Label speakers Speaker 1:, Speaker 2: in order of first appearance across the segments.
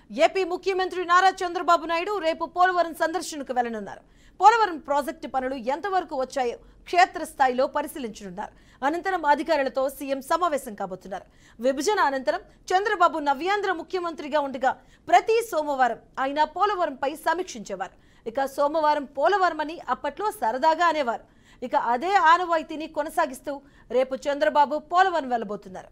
Speaker 1: AP ముఖ్యమంత్రి నారా చంద్రబాబు నాయుడు రేపు పోలవరం సందర్శనకు వెళ్లనున్నారు పోలవరం ప్రాజెక్టు పనులు ఎంతవరకు వచ్చాయో క్షేత్రస్థాయిలో పరిశీలించనున్నారు అనంతరం అధికారులతో సీఎం సమావేశం కాబోతున్నారు విభజన అనంతరం చంద్రబాబు నవ్యాంధ్ర ముఖ్యమంత్రిగా ఉండగా ప్రతి సోమవారం ఆయన పోలవరంపై సమీక్షించేవారు ఇక సోమవారం పోలవరం అని అప్పట్లో సరదాగా అనేవారు ఇక అదే ఆనవాయితీని కొనసాగిస్తూ రేపు చంద్రబాబు పోలవరం వెళ్లబోతున్నారు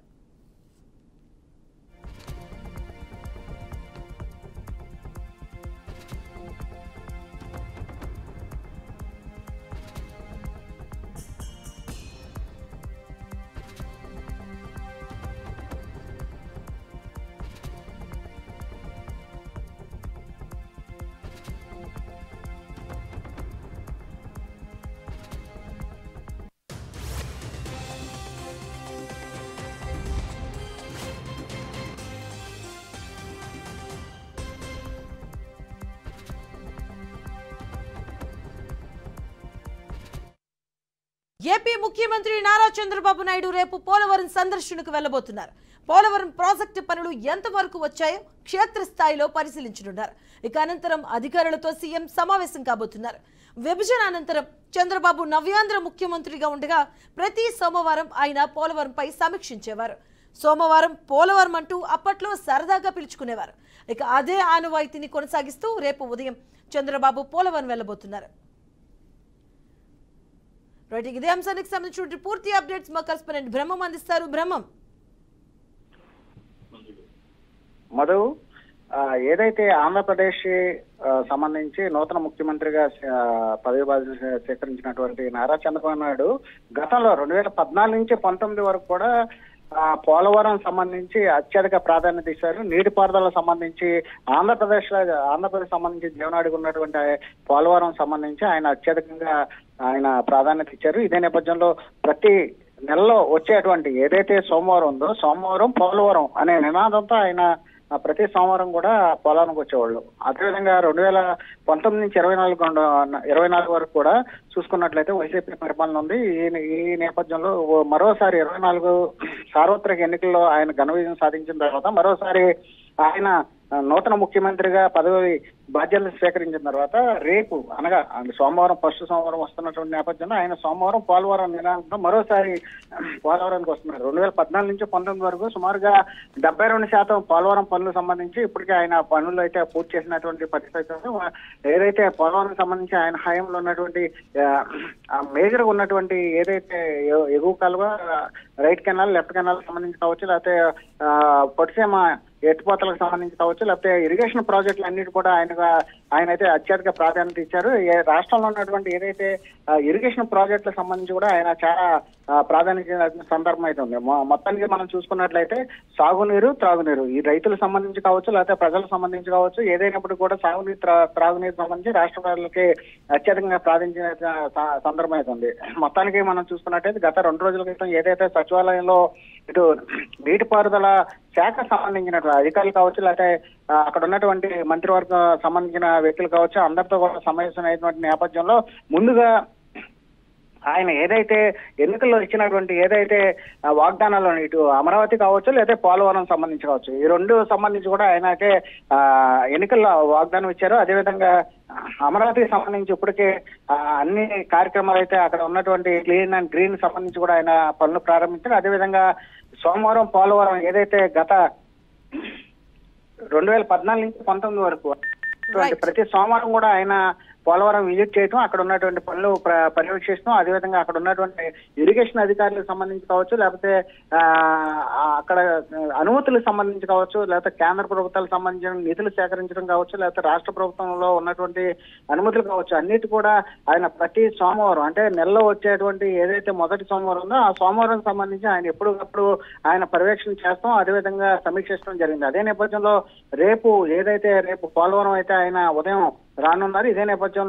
Speaker 1: ఏపీ ముఖ్యమంత్రి నారా చంద్రబాబు నాయుడు రేపు పోలవరం సందర్శనకు వెళ్లబోతున్నారు పోలవరం ప్రాజెక్టు పనులు ఎంతవరకు వచ్చాయో క్షేత్రస్థాయిలో పరిశీలించనున్నారు ఇక అనంతరం అధికారులతో సీఎం సమావేశం కాబోతున్నారు విభజన అనంతరం చంద్రబాబు నవ్యాంధ్ర ముఖ్యమంత్రిగా ఉండగా ప్రతి సోమవారం ఆయన పోలవరంపై సమీక్షించేవారు సోమవారం పోలవరం అంటూ అప్పట్లో సరదాగా పిలుచుకునేవారు ఇక అదే ఆనవాయితీని కొనసాగిస్తూ రేపు ఉదయం చంద్రబాబు పోలవరం వెళ్లబోతున్నారు రైట్ ఇదే అంశానికి సంబంధించిన పూర్తి అప్డేట్స్ మా కరెస్పాండెంట్ బ్రహ్మం అందిస్తారు బ్రహ్మం
Speaker 2: మధు ఆ, ఏదైతే ఆంధ్రప్రదేశ్ ఆ, సంబంధించి నూతన ముఖ్యమంత్రిగా ఆ, పదవి బాధ్యత స్వీకరించినటువంటి నారా చంద్రబాబు నాయుడు గతంలో రెండు వేల పద్నాలుగు నుంచి పంతొమ్మిది వరకు కూడా ఆ, పోలవరం సంబంధించి అత్యధిక ప్రాధాన్యత ఇచ్చారు నీటిపారుదల సంబంధించి ఆంధ్రప్రదేశ్ లో ఆంధ్రప్రదేశ్ సంబంధించి జీవనాడికి ఉన్నటువంటి పోలవరం సంబంధించి ఆయన అత్యధికంగా ఆయన ప్రాధాన్యత ఇచ్చారు ఇదే నేపథ్యంలో ప్రతి నెలలో వచ్చేటువంటి ఏదైతే సోమవారం ఉందో సోమవారం పోలవరం అనే నినాదంతో ఆయన ఆ, ప్రతి సోమవారం కూడా పోలానికి వచ్చేవాళ్ళు అదేవిధంగా రెండు వేల పంతొమ్మిది నుంచి ఇరవై నాలుగు ఉండ- ఇరవై నాలుగు వరకు కూడా చూసుకున్నట్లయితే వైసీపీ పరిపాలన ఉంది ఈ ఈ నేపథ్యంలో ఓ మరోసారి ఇరవై నాలుగు సార్వత్రిక ఎన్నికల్లో ఆయన ఘన విజయం సాధించిన తర్వాత మరోసారి ఆయన ఆ, నూతన ముఖ్యమంత్రిగా పదవి బాధ్యతలు స్వీకరించిన తర్వాత రేపు అనగా అంటే సోమవారం ఫస్ట్ సోమవారం వస్తున్నటువంటి నేపథ్యంలో ఆయన సోమవారం పోలవరం నినాదంతో మరోసారి పోలవరానికి వస్తున్నారు రెండు వేల పద్నాలుగు నుంచి పంతొమ్మిది వరకు సుమారుగా డెబ్బై రెండు శాతం పోలవరం పనులకు సంబంధించి ఇప్పటికే ఆయన పనులు అయితే పూర్తి చేసినటువంటి పరిస్థితి ఉంది. వా- ఏదైతే పోలవరం సంబంధించి ఆయన హయాంలో ఉన్నటువంటి మేజర్ ఉన్నటువంటి ఏదైతే ఎ- ఎగువ కాలువ రైట్ కెనాల్ లెఫ్ట్ కెనాల్ సంబంధించి కావచ్చు లేకపోతే ఆ, పొట్టిసీమ ఎత్తిపోతలకు సంబంధించి కావచ్చు లేకపోతే ఇరిగేషన్ ప్రాజెక్టులు అన్నిటి కూడా ఆయనగా ఆయన అయితే అత్యధిక ప్రాధాన్యత ఇచ్చారు ఏ రాష్ట్రంలో ఉన్నటువంటి ఏదైతే ఆ, ఇరిగేషన్ ప్రాజెక్టులకు సంబంధించి కూడా ఆయన చాలా ఆ, ప్రాధాన్యత ఇచ్చిన సందర్భం అయితే ఉంది మొ- మొత్తానికి మనం చూసుకున్నట్లయితే సాగునీరు త్రాగునీరు ఈ రైతులకు సంబంధించి కావచ్చు లేకపోతే ప్రజలకు సంబంధించి కావచ్చు ఏదైనప్పుడు కూడా సాగునీరు త్రా- త్రాగునీరు సంబంధించి రాష్ట్ర ప్రజలకి అత్యధికంగా ప్రాధాన్యత స- సందర్భం అయితే ఉంది మొత్తానికి మనం చూసుకున్నట్టయితే గత రెండు రోజుల క్రితం ఏదైతే సచివాలయంలో ఇటు నీటిపారుదల శాఖ సంబంధించినటువంటి అధికారులు కావచ్చు లేకపోతే ఆ, అక్కడ ఉన్నటువంటి మంత్రివర్గ సంబంధించిన వ్యక్తులు కావచ్చు అందరితో కూడా సమావేశం అయినటువంటి నేపథ్యంలో ముందుగా ఆయన ఏదైతే ఎన్నికల్లో ఇచ్చినటువంటి ఏదైతే ఆ, వాగ్దానాలు ఉన్నాయి, ఇటు అమరావతి కావచ్చు లేదా పోలవరం సంబంధించి కావచ్చు ఈ రెండు సంబంధించి కూడా ఆయన అయితే ఆ, ఎన్నికల్లో వాగ్దానం ఇచ్చారు అదేవిధంగా ఆ, అమరావతికి సంబంధించి ఇప్పటికే ఆ, అన్ని కార్యక్రమాలు అయితే అక్కడ ఉన్నటువంటి క్లీన్ అండ్ గ్రీన్ సంబంధించి కూడా ఆయన పనులు ప్రారంభించారు అదేవిధంగా సోమవారం పోలవరం ఏదైతే గత రెండు వేల పద్నాలుగు నుంచి పంతొమ్మిది వరకు
Speaker 1: Right.
Speaker 2: ప్రతి సోమవారం కూడా ఆయన పోలవరం విజిట్ చేయటం అక్కడ ఉన్నటువంటి పనులు ప్ర- పర్యవేక్షిస్తాం అదేవిధంగా అక్కడ ఉన్నటువంటి ఇరిగేషన్ అధికారులకు సంబంధించి కావచ్చు లేకపోతే ఆ, ఆ, అక్కడ అనుమతులకు సంబంధించి కావచ్చు లేకపోతే కేంద్ర ప్రభుత్వాలకు సంబంధించిన నిధులు సేకరించడం కావచ్చు లేకపోతే రాష్ట్ర ప్రభుత్వంలో ఉన్నటువంటి అనుమతులు కావచ్చు అన్నిటి కూడా ఆయన ప్రతి సోమవారం అంటే నెలలో వచ్చేటువంటి ఏదైతే మొదటి సోమవారం ఉందో ఆ సోమవారం సంబంధించి ఆయన ఎప్పటికప్పుడు ఆయన పర్యవేక్షణ చేస్తాం అదేవిధంగా సమీక్షించడం జరిగింది అదే నేపథ్యంలో రేపు ఏదైతే రేపు పోలవరం అయితే ఆయన ఉదయం రానున్నారు ఇదే నేపథ్యంలో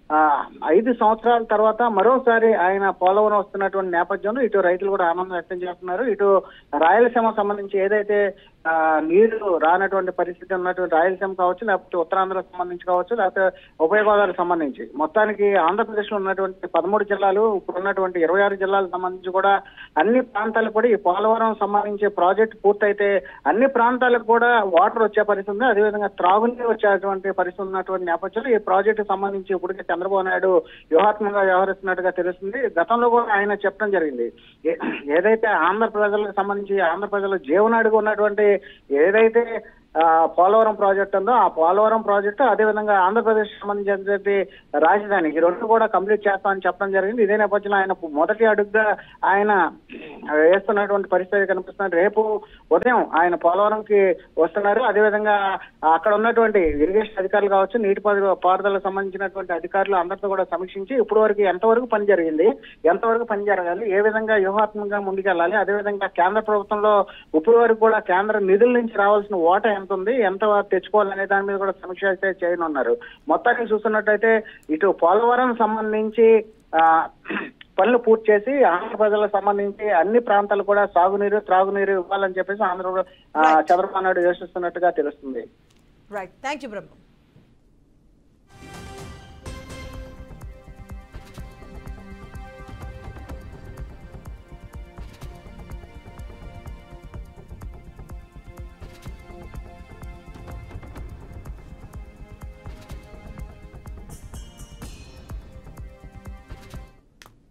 Speaker 2: ఆ, ఐదు సంవత్సరాల తర్వాత మరోసారి ఆయన పోలవరం వస్తున్నటువంటి నేపథ్యంలో ఇటు రైతులు కూడా ఆనందం వ్యక్తం చేస్తున్నారు ఇటు రాయలసీమ సంబంధించి ఏదైతే ఆ, నీళ్లు రానటువంటి పరిస్థితి ఉన్నటువంటి రాయలసీమ కావచ్చు లేకపోతే ఉత్తరాంధ్రకు సంబంధించి కావచ్చు లేకపోతే ఉభయ గోదావరికి సంబంధించి మొత్తానికి ఆంధ్రప్రదేశ్ లో ఉన్నటువంటి పదమూడు జిల్లాలు ఇప్పుడు ఉన్నటువంటి ఇరవై ఆరు జిల్లాలకు సంబంధించి కూడా అన్ని ప్రాంతాలకు కూడా ఈ పోలవరం సంబంధించి ప్రాజెక్ట్ పూర్తయితే అన్ని ప్రాంతాలకు కూడా వాటర్ వచ్చే పరిస్థితి ఉంది అదేవిధంగా త్రాగునీరు వచ్చేటువంటి పరిస్థితి ఉన్నటువంటి నేపథ్యంలో ఈ ప్రాజెక్టు సంబంధించి ఇప్పటికే చంద్రబాబు నాయుడు వ్యూహాత్మకంగా వ్యవహరిస్తున్నట్టుగా తెలుస్తుంది గతంలో కూడా ఆయన చెప్పడం జరిగింది ఏ- ఏదైతే ఆంధ్ర ప్రజలకు సంబంధించి ఆంధ్ర ప్రజల జీవనాడిగా ఉన్నటువంటి ఏదైతే ఆ, పోలవరం ప్రాజెక్ట్ ఉందో ఆ పోలవరం ప్రాజెక్టు అదేవిధంగా ఆంధ్రప్రదేశ్ సంబంధించినటువంటి రాజధాని ఈ రెండు కూడా కంప్లీట్ చేస్తామని చెప్పడం జరిగింది ఇదే నేపథ్యంలో ఆయన మొదటి అడుగుగా ఆయన వేస్తున్నటువంటి పరిస్థితి కనిపిస్తున్నారు రేపు ఉదయం ఆయన పోలవరంకి వస్తున్నారు అదేవిధంగా అక్కడ ఉన్నటువంటి ఇరిగేషన్ అధికారులు కావచ్చు నీటి పారుదలకు సంబంధించినటువంటి అధికారులు అందరితో కూడా సమీక్షించి ఇప్పటి వరకు ఎంతవరకు పని జరిగింది ఎంతవరకు పని జరగాలి ఏ విధంగా వ్యూహాత్మకంగా ముందుకెళ్ళాలి అదేవిధంగా కేంద్ర ప్రభుత్వంలో ఇప్పటి వరకు కూడా కేంద్ర నిధుల నుంచి రావాల్సిన ఓట ఎంత ఉంది ఎంత తెచ్చుకోవాలనే దాని మీద కూడా సమీక్ష అయితే చేయనున్నారు మొత్తానికి చూస్తున్నట్టయితే ఇటు పోలవరం సంబంధించి ఆ పనులు పూర్తి చేసి ఆంధ్ర ప్రజలకు సంబంధించి అన్ని ప్రాంతాలు కూడా సాగునీరు త్రాగునీరు ఇవ్వాలని చెప్పేసి ఆంధ్ర ఆ, చంద్రబాబు నాయుడు యోచిస్తున్నట్టుగా తెలుస్తుంది
Speaker 1: రైట్ థ్యాంక్ యూ బ్రహ్మ